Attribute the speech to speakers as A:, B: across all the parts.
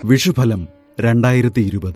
A: വിഷുഫലം രണ്ടായിരത്തി ഇരുപത്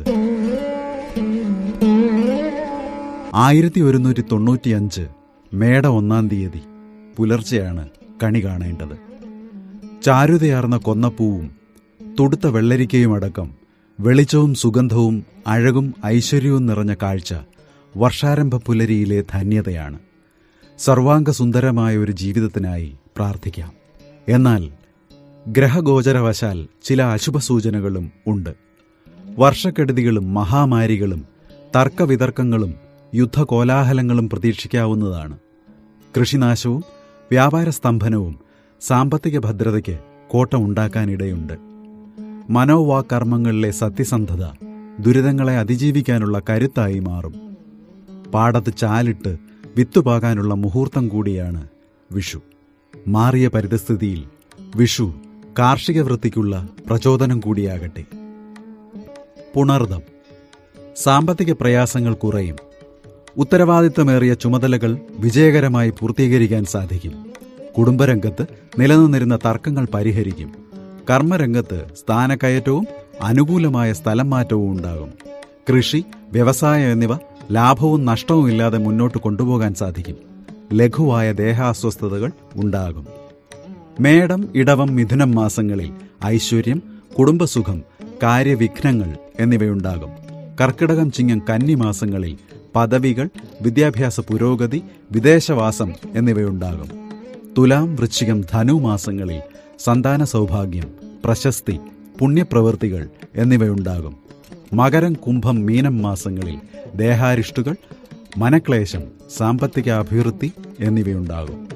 A: ആയിരത്തി ഒരുന്നൂറ്റി തൊണ്ണൂറ്റിയഞ്ച് മേട ഒന്നാം തീയതി പുലർച്ചെയാണ് കണി കാണേണ്ടത് ചാരുതയാർന്ന കൊന്നപ്പൂവും തുടുത്ത വെള്ളരിക്കയുമടക്കം വെളിച്ചവും സുഗന്ധവും അഴകും ഐശ്വര്യവും നിറഞ്ഞ കാഴ്ച വർഷാരംഭ പുലരിയിലെ ധന്യതയാണ് സർവാംഗ സുന്ദരമായ ഒരു ജീവിതത്തിനായി പ്രാർത്ഥിക്കാം എന്നാൽ ഗ്രഹഗോചരവശാൽ ചില അശുഭസൂചനകളും ഉണ്ട് വർഷക്കെടുതികളും മഹാമാരികളും തർക്കവിതർക്കങ്ങളും യുദ്ധകോലാഹലങ്ങളും പ്രതീക്ഷിക്കാവുന്നതാണ് കൃഷിനാശവും വ്യാപാര സ്തംഭനവും സാമ്പത്തിക ഭദ്രതയ്ക്ക് കോട്ടമുണ്ടാക്കാനിടയുണ്ട് മനോവാകർമ്മങ്ങളിലെ സത്യസന്ധത ദുരിതങ്ങളെ അതിജീവിക്കാനുള്ള കരുത്തായി മാറും പാടത്ത് ചാലിട്ട് വിത്തുപാകാനുള്ള മുഹൂർത്തം കൂടിയാണ് വിഷു മാറിയ പരിതസ്ഥിതിയിൽ വിഷു കാർഷിക വൃത്തിക്കുള്ള പ്രചോദനം കൂടിയാകട്ടെ പുണർദം സാമ്പത്തിക പ്രയാസങ്ങൾ കുറയും ഉത്തരവാദിത്തമേറിയ ചുമതലകൾ വിജയകരമായി പൂർത്തീകരിക്കാൻ സാധിക്കും കുടുംബരംഗത്ത് നിലനിന്നിരുന്ന തർക്കങ്ങൾ പരിഹരിക്കും കർമ്മരംഗത്ത് സ്ഥാനക്കയറ്റവും അനുകൂലമായ സ്ഥലം മാറ്റവും ഉണ്ടാകും കൃഷി വ്യവസായം എന്നിവ ലാഭവും നഷ്ടവും ഇല്ലാതെ മുന്നോട്ട് കൊണ്ടുപോകാൻ സാധിക്കും ലഘുവായ ദേഹാസ്വസ്ഥതകൾ ഉണ്ടാകും മേടം ഇടവം മിഥുനം മാസങ്ങളിൽ ഐശ്വര്യം കുടുംബസുഖം കാര്യവിഘ്നങ്ങൾ എന്നിവയുണ്ടാകും കർക്കിടകം ചിങ്ങം കന്നി മാസങ്ങളിൽ പദവികൾ വിദ്യാഭ്യാസ പുരോഗതി വിദേശവാസം എന്നിവയുണ്ടാകും തുലാം വൃശ്ചികം ധനു മാസങ്ങളിൽ സന്താന സൗഭാഗ്യം പ്രശസ്തി പുണ്യപ്രവൃത്തികൾ എന്നിവയുണ്ടാകും മകരം കുംഭം മീനം മാസങ്ങളിൽ ദേഹാരിഷ്ടുകൾ മനക്ലേശം സാമ്പത്തിക അഭിവൃദ്ധി എന്നിവയുണ്ടാകും